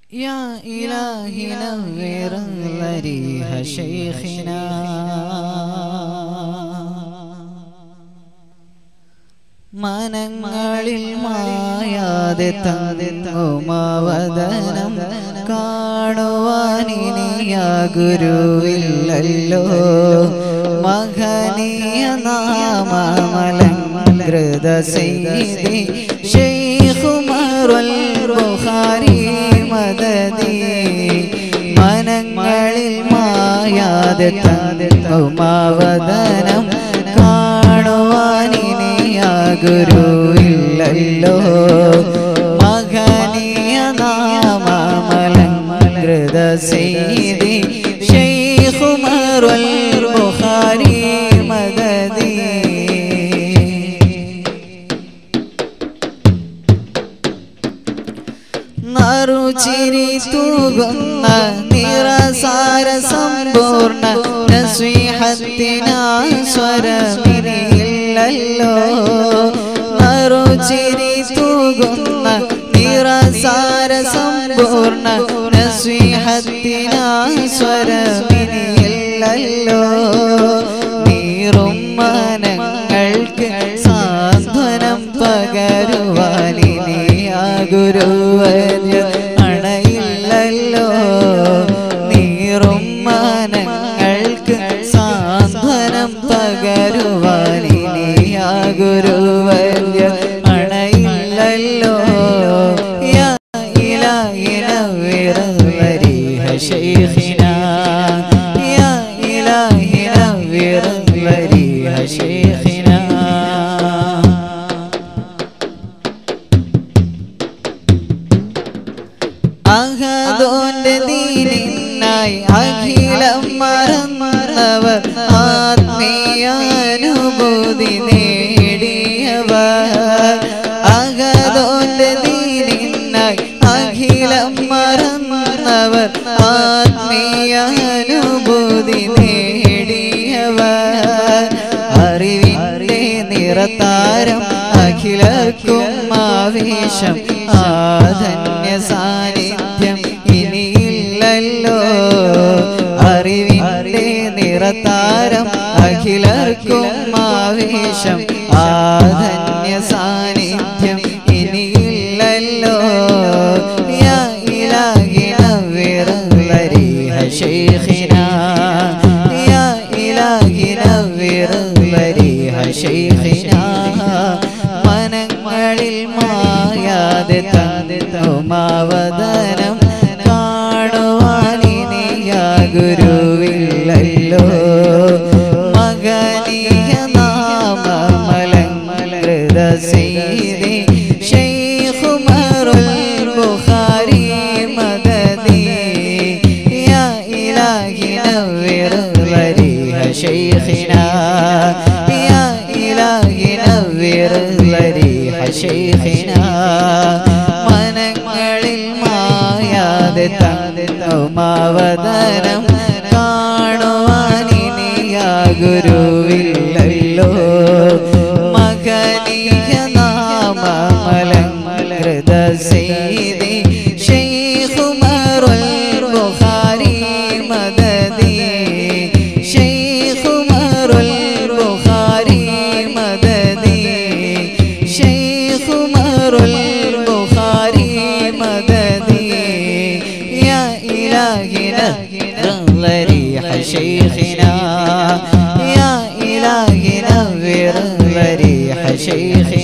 يا إلهي نور ضريح شيخنا മനങ്ങളിൽ മായാതെ തങ്ങുമാവതനം കാണുവാനിനിയ ഗുരുവില്ലല്ലോ മഹനീയ നാമമലങ്കൃത സൈദി ഷെയ്ഖുമറുൽ ബുഖാരി മദദി മനങ്ങളിൽ മായാതെ തങ്ങുമാവതനം കാണുവാനിനിയ ഗുരുവില്ലല്ലോ മകനീയ നാമമലങ്കൃത സീതി ഷെയ്ഖുമറുൽ ബുഖാരി മദദി നറുചിരി തൂകുന്ന നിറസാര സമ്പൂർണ്ണ സ്വരമില്ലല്ലോ നറുചിരി തൂകുന്ന നിറസാര സമ്പൂർണ്ണ സ്വരമില്ലല്ലോ നീറും മനങ്ങൾക്ക് സാന്ത്വനം പകരുവാനിനിയാ ഗുരുവര്യ അണയില്ലല്ലോ നീറും മനങ്ങൾക്ക് സാന്ത്വനം പകരുവാനിനിയാ ഗുരുവര്യ അണയില്ലല്ലോ യാ ഇലാഹി നവ്വിർ വരീഹ ശൈഖിനാ യാ ഇലാഹി നവ്വിർ വരീഹ ശൈഖിനാ അഹദോന്റെ ദീനിനായി അഖിലം മറന്നവർ ആത്മീയാനുഭൂതി നേടിയവർ അഹദോന്റെ ദീനിനായി അഖിലം മറന്നവർ ആത്മീയാനുഭൂതി നേടിയവർ അറിവിന്റെ നിറത്താരം അഖിലർക്കും ആവേശം ആധന്യ സാന്നിധ്യം ഇനിയില്ലല്ലോ അറിവിന്റെ നിറത്താരം അഖിലർക്കും ആവേശം ആധന്യ സാന്നിധ്യം ഇനിയില്ലല്ലോ യാ ഇലാഹി നവ്വിർ വരീഹ ശൈഖിനാ യാ ഇലാഹി നവ്വിർ വരീഹ ശൈഖിനാ മനങ്ങളിൽ മായാതെ തന്നുമാവതനം കാണുവാനിനിയ ഗുരുവില്ലല്ലോ മകനീയ നാമമലങ്കൃത സീതി ഷെയ്ഖുമറുൽ ബുഖാരി മദദി യാ ഇലാഹി നവ്വിർ വരീഹ ശൈഖിനാ യാ ഇലാഹി നവ്വിർ വരീഹ ശൈഖിനാ മനങ്ങളിൽ മായാതെ തന്നുമാവതനം കാണുവാനിനിയ ഗുരുവില്ലല്ലോ മകനീയ നാമമലങ്കൃത സീതി ഷെയ്ഖുമറുൽ ബുഖാരി മദദി ഷെയ്ഖുമറുൽ ബുഖാരി മദദി ഷെയ്ഖുമറുൽ ബുഖാരി മദദി യാ ഇലാഹി നവ്വിർ شيخنا يا إلهي نور ضريح شيخنا